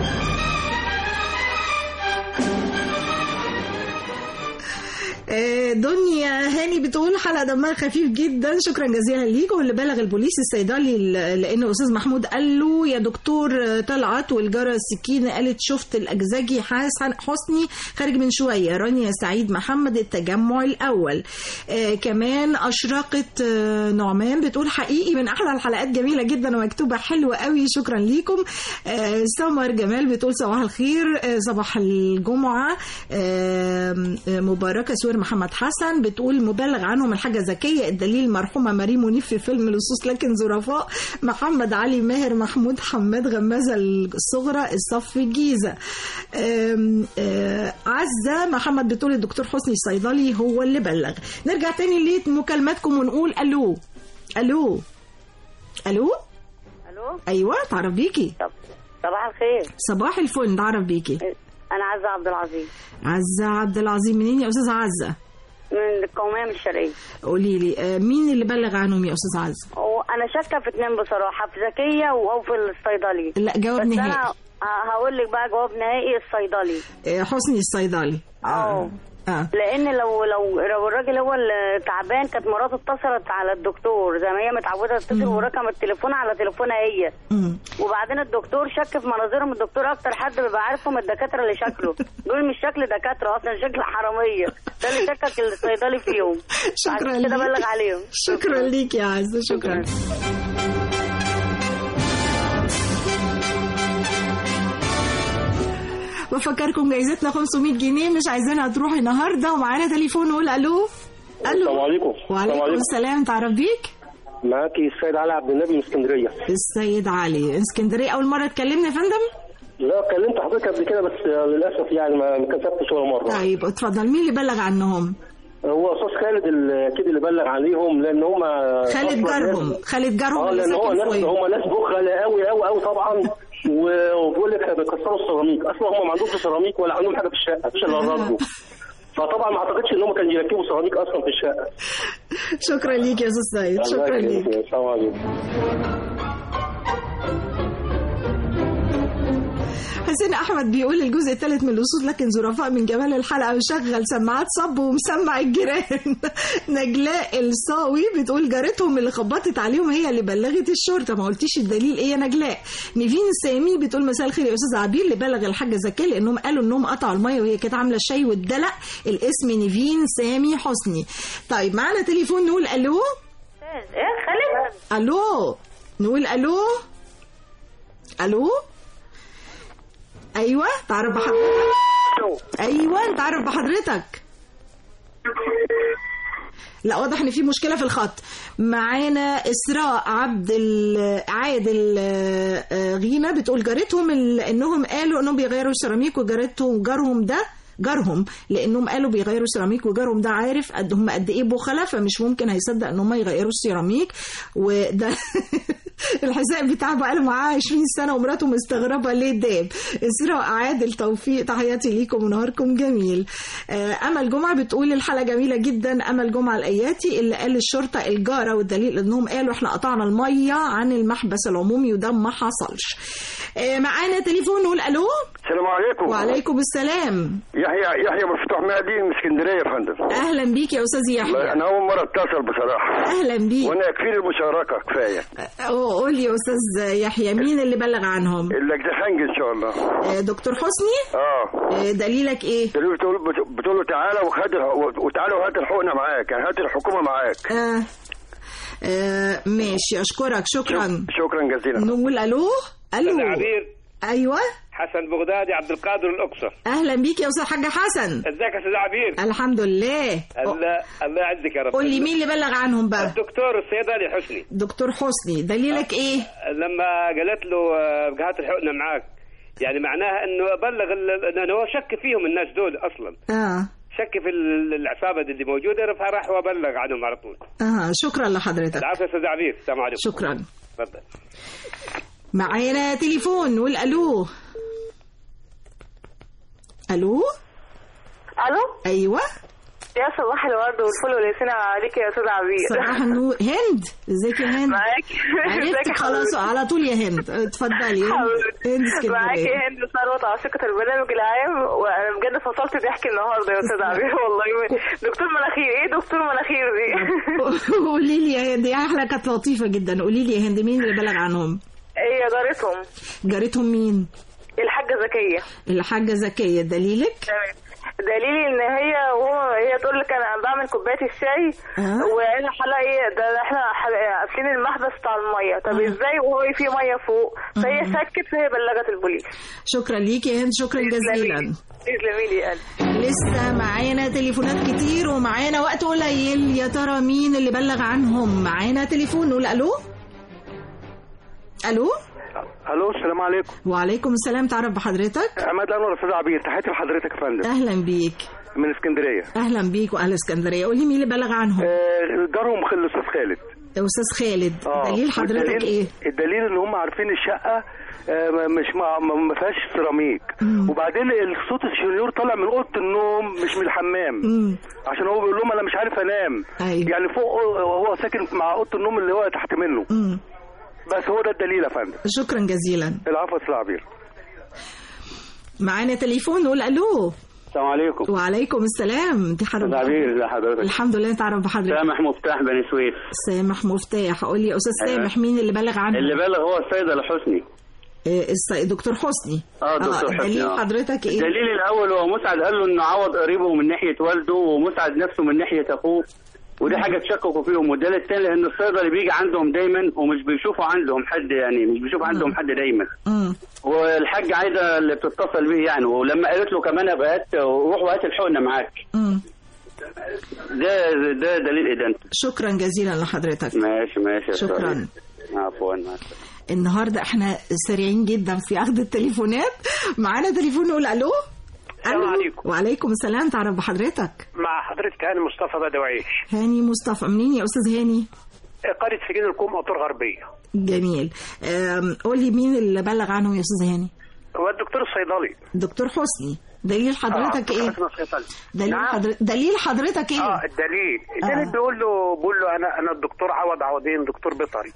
N: آه، دنيا هاني بتقول حلقه دمها خفيف جدا شكرا جزيلا ليك واللي بلغ البوليس الصيدلي ل- لان استاذ محمود قال له يا دكتور آه، طلعت والجاره السكينه قالت شفت الاجزاجي حسن حسني خارج من شويه رانيا سعيد محمد التجمع الاول آه كمان اشرقه آه، نعمان بتقول حقيقي من احلى الحلقات جميله جدا ومكتوبه حلوه قوي شكرا ليكم آه سمر جمال بتقول صباح الخير آه صباح الجمعه آه آه، مباركه سوير محمد حسن بتقول مبالغ عنهم الحاجه زكيه الدليل المرحومه مريم منيف في فيلم لصوص لكن ظرفاء محمد علي ماهر محمود حماد غمازه الصغرى الصف الجيزه آم، آه، عزه محمد بتقول الدكتور حسني الصيدلي هو اللي بلغ نرجع تاني لمكالماتكم ونقول الو الو الو
R: الو
N: ايوه تعرف بيكي
R: صباح الخير
N: صباح الفل تعرف بيكي
R: انا عزه عبد العزيز
N: عزه عبد العظيم منين يا استاذه عزه
R: من القوميه من الشرقيه
N: قولي لي آه، مين اللي بلغ عنهم يا استاذ عزه
R: وانا شاكه في اتنين بصراحه في زكيه او في الصيدلي
N: لا جواب
R: بس
N: نهائي.
R: انا ه- هقول لك بقى جواب نهائي الصيدلي
N: آه، حسني الصيدلي
R: اه
N: اه
R: لان لو لو لو الراجل هو اللي تعبان كانت مراته اتصلت على الدكتور زي ما هي متعوده تتصل ورقم التليفون على تليفونها هي
N: مم.
R: وبعدين الدكتور شك في مناظرهم الدكتور اكتر حد بيبقى عارفهم الدكاتره اللي شكله دول مش شكل دكاتره اصلا شكل حراميه ده اللي شكك الصيدلي فيهم
N: شكرا
R: عشان كده
N: ليك.
R: بلغ عليهم
N: شكرا ليك يا عزه شكرا بفكركم جايزتنا 500 جنيه مش عايزينها تروح النهارده ومعانا تليفون نقول الو الو
S: السلام عليكم
N: وعليكم السلام تعرف بيك
S: معاكي السيد علي عبد النبي من اسكندريه
N: السيد علي اسكندريه اول مره اتكلمنا يا فندم
S: لا كلمت حضرتك قبل كده بس للاسف يعني ما ما كسبتش ولا مره
N: طيب اتفضل مين اللي بلغ عنهم
S: هو استاذ خالد ال- اكيد اللي بلغ عليهم لان هم
N: خالد جارهم خالد جارهم
S: اه
N: اللي
S: لان هو
N: ساكن
S: ناس
N: فوق
S: هم ناس بخلة قوي قوي قوي طبعا و- وبيقول لك بيكسروا السيراميك اصلا هم ما عندهمش سيراميك ولا عندهم حاجه في الشقه مفيش الا الراديو فطبعا ما اعتقدش ان هم كانوا يركبوا سيراميك اصلا في الشقه
N: شكرا ليك يا استاذ سيد شكرا
S: الله
N: ليك
S: يكرمك. السلام عليكم
N: حسين احمد بيقول الجزء الثالث من لصوص لكن ظرفاء من جمال الحلقه مشغل سماعات صب ومسمع الجيران نجلاء الصاوي بتقول جارتهم اللي خبطت عليهم هي اللي بلغت الشرطه ما قلتيش الدليل ايه يا نجلاء نيفين سامي بتقول مساء الخير يا استاذ عبير اللي بلغ الحاجه زكيه لانهم قالوا انهم قطعوا الميه وهي كانت عامله الشاي والدلق الاسم نيفين سامي حسني طيب معانا تليفون نقول الو
R: ايه خالد
N: الو نقول الو الو ايوه تعرف بحضرتك ايوه تعرف بحضرتك لا واضح ان في مشكله في الخط معانا اسراء عبد ال- عادل آه، آه، غينا بتقول جارتهم ال- انهم قالوا انهم بيغيروا السيراميك وجارتهم جارهم ده جارهم لانهم قالوا بيغيروا سيراميك وجارهم ده عارف قد هم قد ايه بخله فمش ممكن هيصدق ان هم يغيروا السيراميك وده الحساب بتاعه بقى له معاه 20 سنه ومراته مستغربه ليه داب اسراء عادل توفيق تحياتي ليكم ونهاركم جميل آه، امل جمعه بتقول الحلقه جميله جدا امل جمعه الاياتي اللي قال الشرطه الجاره والدليل انهم قالوا احنا قطعنا الميه عن المحبس العمومي وده ما حصلش آه، معانا تليفون نقول الو
T: السلام عليكم
N: وعليكم السلام
T: يحيى يحيى مفتوح مهدي من اسكندريه يا فندم
N: اهلا بيك يا استاذ
T: والله
N: يحيى
T: انا اول مره اتصل بصراحه
N: اهلا بيك
T: وانا يكفيني المشاركه كفايه
N: قول لي يا استاذ يحيى مين اللي بلغ عنهم
T: الاجزخنج ان شاء الله
N: آه، دكتور حسني
T: اه
N: آه، دليلك ايه
T: دلوقتي بتقول بتقول له تعالى وهات الح- وتعالى وهات الحقنه معاك يعني هات الحكومه معاك
N: آه. آه ماشي اشكرك شكرا
T: شكرا جزيلا
N: نقول الو الو
U: أستاذ عبير
N: ايوه
U: حسن بغدادي عبد القادر الاقصر
N: اهلا بيك يا استاذ حاج حسن
U: ازيك يا استاذ عبير
N: الحمد لله
U: الله الله يعزك يا رب
N: قول لي مين اللي بلغ عنهم بقى
U: الدكتور الصيدلي حسني
N: دكتور حسني دليلك ايه
U: لما قالت له آه، هات الحقنه معاك يعني معناها انه بلغ ال- لانه هو شك فيهم الناس دول اصلا
N: اه
U: شك في ال- العصابه اللي موجوده فراح وبلغ عنهم على طول
N: اه شكرا لحضرتك
U: العافيه يا استاذ عبير السلام عليكم
N: شكرا
U: تفضل
N: معانا تليفون نقول الو الو
V: الو
N: ايوه
V: يا صباح الورد والفل والياسين عليك يا استاذ عبير
N: صباح النور هند ازيك يا هند
V: معاكي ازيك
N: عرفت
V: يا
N: خلاص
V: حبيبتي؟
N: على طول يا هند اتفضلي هند هند
V: معاكي
N: اسكندريه
V: هند ثروت عاشقة البرنامج العام وانا بجد فصلت ضحك النهارده يا استاذ عبير والله دكتور مناخير ايه دكتور مناخير دي
N: قولي لي يا هند يا احلى كانت لطيفه جدا قولي لي يا هند مين اللي بلغ عنهم
V: هي جارتهم
N: جارتهم مين
V: الحاجه زكيه
N: الحاجه زكيه دليلك
V: تمام دليلي ان هي وهو هي تقول لك انا بعمل كوبايه الشاي
N: آه.
V: وانا حلا ايه ده احنا حل- قافلين المحبس بتاع الميه طب ازاي وهو في ميه فوق فهي شكت فهي بلغت البوليس
N: شكرا ليك يا هند شكرا جزيلا
V: تسلمي لي يا قلبي
N: لسه معانا تليفونات كتير ومعانا وقت قليل يا ترى مين اللي بلغ عنهم معانا تليفون نقول الو الو
T: الو السلام عليكم
N: وعليكم السلام تعرف بحضرتك
T: عماد انور استاذ عبير تحياتي لحضرتك يا فندم
N: اهلا بيك
T: من اسكندريه
N: اهلا بيك واهل اسكندريه قولي مين اللي بلغ عنهم
T: آه، جارهم خل الاستاذ خالد
N: استاذ خالد
T: اه
N: دليل حضرتك
T: والدليل-
N: ايه
T: الدليل ان هم عارفين الشقه آه، ما- مش ما, ما- ما فيهاش سيراميك وبعدين صوت الشنيور طالع من اوضه النوم مش من الحمام عشان هو بيقول لهم انا مش عارف انام
N: أيوة.
T: يعني فوق هو ساكن مع اوضه النوم اللي هو تحت منه
N: مم.
T: بس هو ده الدليل يا فندم
N: شكرا جزيلا
T: العفو يا استاذ عبير
N: معانا تليفون نقول الو
W: السلام عليكم
N: وعليكم السلام دي حضرتك
W: استاذ عبير ازي حضرتك
N: الحمد لله تعرف بحضرتك
W: سامح مفتاح بني سويف
N: سامح مفتاح قول لي يا استاذ
W: أيوة.
N: سامح مين اللي بلغ عنه
W: اللي بلغ هو الصيدلي حسني
N: إيه، الس- دكتور حسني
W: اه دكتور حسني
N: دليل
W: آه.
N: حضرتك ايه
W: الدليل الاول هو مسعد قال له انه عوض قريبه من ناحيه والده ومسعد نفسه من ناحيه اخوه ودي حاجه تشككوا فيهم والدليل الثاني لان الصيدلي بيجي عندهم دايما ومش بيشوفوا عندهم حد يعني مش بيشوف عندهم حد دايما
N: مم.
W: والحاج عايده اللي بتتصل بيه يعني ولما قالت له كمان ابقى هات روح وهات الحقنه معاك
N: مم.
W: ده ده دليل ادانته
N: شكرا جزيلا لحضرتك
W: ماشي ماشي يا أستاذ.
N: شكراً.
W: عفوا مع السلامه
N: النهارده احنا سريعين جدا في اخذ التليفونات معانا تليفون نقول الو
X: السلام
N: ألو.
X: عليكم.
N: وعليكم السلام تعرف بحضرتك
X: مع حضرتك هاني مصطفى بدوعيش
N: هاني مصطفى منين يا استاذ هاني
X: قرية سجين الكوم أطور غربية
N: جميل أم، قول لي مين اللي بلغ عنهم يا استاذ هاني
X: هو الدكتور الصيدلي
N: دكتور حسني دليل حضرتك
X: آه،
N: ايه
X: حسن الصيدلي.
N: دليل
X: نعم.
N: حضرتك دليل حضرتك ايه
X: اه الدليل الدليل بيقول له بيقول له انا انا الدكتور عوض عوضين دكتور بيطري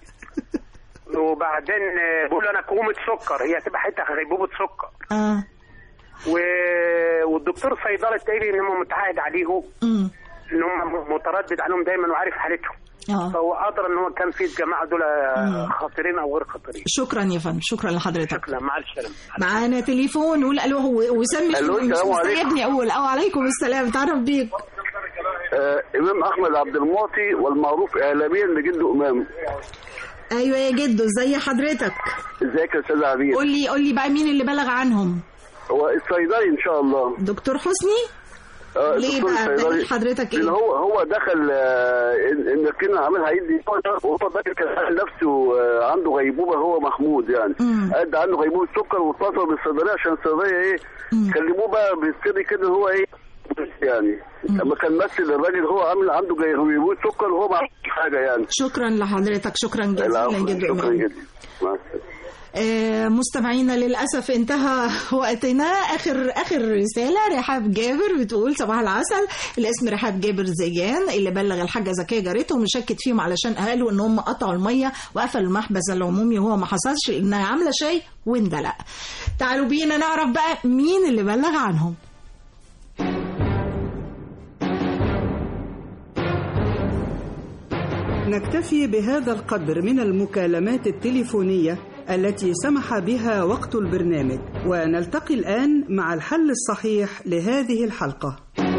X: وبعدين آه، بيقول له انا كومة سكر هي هتبقى حته غيبوبة سكر
N: اه
X: و... والدكتور الصيدلي التاني ان هم متعاهد عليهم
N: امم
X: ان هم متردد عليهم دايما وعارف حالتهم
N: اه
X: فهو قدر ان هو كان في الجماعه دول
N: مم.
X: خطيرين او غير خطيرين
N: شكرا يا فندم شكرا لحضرتك
X: شكرا مع السلامه
N: معانا تليفون نقول الو هو وسمي
W: ألو،
N: مش
W: السلام عليكم.
N: مستعدني اقول او عليكم السلام تعرف بيك
W: آه امام احمد عبد المعطي والمعروف اعلاميا بجده امام
N: ايوه يا جدو ازي حضرتك
W: ازيك يا استاذ عبير
N: قول لي قول لي بقى مين اللي بلغ عنهم
W: هو الصيدلي ان شاء الله
N: دكتور حسني
W: آه
N: ليه
W: الدكتور
N: بقى؟
W: الصيدلي.
N: دليل حضرتك
W: لان
N: إيه؟
W: هو هو دخل آه، ان إن كنا عامل هيدي وهو فاكر كان عامل نفسه آه، عنده غيبوبه هو محمود يعني قد عنده غيبوبه سكر واتصل بالصيدليه عشان الصيدليه ايه كلموه بقى بالسر كده هو ايه يعني لما كان مثل الراجل هو عامل عنده غيبوبه سكر وهو ما عملش حاجه يعني
N: شكرا لحضرتك شكرا جزيلا
W: العفو،
N: جدا
W: شكرا جدا مع السلامه
N: آه، مستمعينا للأسف انتهى وقتنا آخر آخر رسالة رحاب جابر بتقول صباح العسل الاسم رحاب جابر زيان اللي بلغ الحاجة زكية جارتهم وشكت فيهم علشان قالوا إن هم قطعوا المية وقفلوا المحبس العمومي وهو ما حصلش لأنها عاملة شاي واندلق تعالوا بينا نعرف بقى مين اللي بلغ عنهم
A: نكتفي بهذا القدر من المكالمات التليفونية التي سمح بها وقت البرنامج ونلتقي الآن مع الحل الصحيح لهذه الحلقة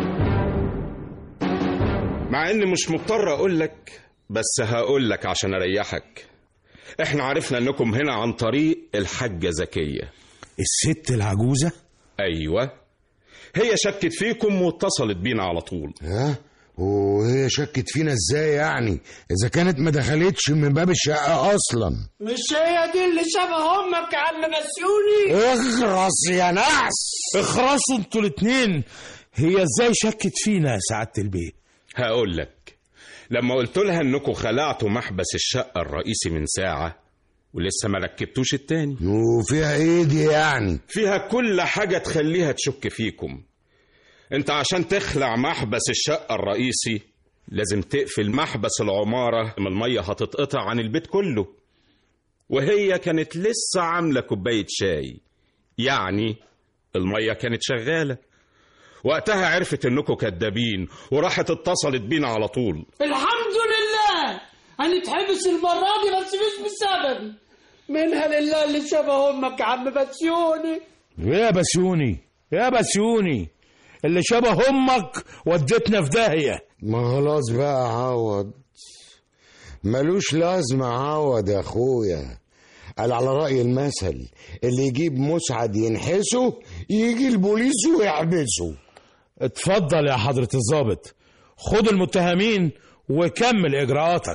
L: مع اني مش مضطر اقول لك بس هقول لك عشان اريحك احنا عرفنا انكم هنا عن طريق الحاجة زكية
B: الست العجوزة
L: ايوه هي شكت فيكم واتصلت بينا على طول
D: ها وهي شكت فينا ازاي يعني اذا كانت ما دخلتش من باب الشقه اصلا
E: مش هي دي اللي شبه امك يا عم نسيوني
B: اخرس يا نحس اخرسوا انتوا الاتنين هي ازاي شكت فينا يا سعادة البيت
L: هقول لك لما قلت لها انكم خلعتوا محبس الشقة الرئيسي من ساعة ولسه ما ركبتوش التاني
D: وفيها ايه دي يعني
L: فيها كل حاجة تخليها تشك فيكم انت عشان تخلع محبس الشقة الرئيسي لازم تقفل محبس العمارة ما المية هتتقطع عن البيت كله وهي كانت لسه عاملة كوباية شاي يعني المية كانت شغالة وقتها عرفت انكم كدابين وراحت اتصلت بينا على طول
E: الحمد لله هنتحبس المرة دي بس مش بسببي منها لله اللي شبه امك يا عم بسيوني
B: يا بسيوني يا بسيوني اللي شبه امك ودتنا في داهيه
D: ما خلاص بقى عوض ملوش لازمة عوض يا اخويا قال على رأي المثل اللي يجيب مسعد ينحسه يجي البوليس ويحبسه
B: اتفضل يا حضرة الضابط خد المتهمين وكمل اجراءاتك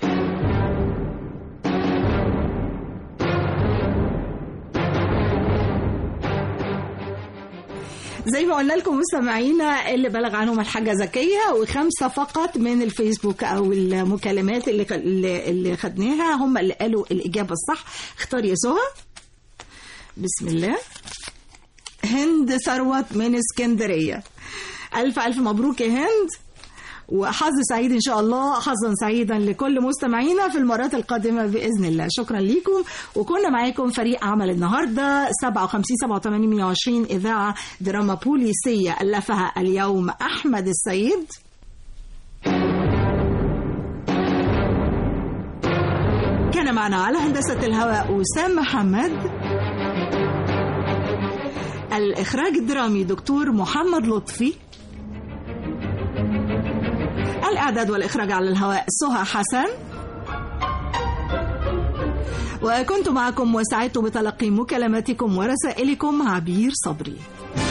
N: زي ما قلنا لكم مستمعينا اللي بلغ عنهم الحاجة زكية وخمسة فقط من الفيسبوك أو المكالمات اللي اللي اللي خدناها هم اللي قالوا الإجابة الصح اختار يا سهى بسم الله هند ثروت من اسكندرية ألف ألف مبروك يا هند وحظ سعيد ان شاء الله حظا سعيدا لكل مستمعينا في المرات القادمه باذن الله شكرا لكم وكنا معاكم فريق عمل النهارده 57 87 120 اذاعه دراما بوليسيه الفها اليوم احمد السيد كان معنا على هندسه الهواء وسام محمد الاخراج الدرامي دكتور محمد لطفي الإعداد والإخراج على الهواء سهى حسن وكنت معكم وسعدت بتلقي مكالماتكم ورسائلكم عبير صبري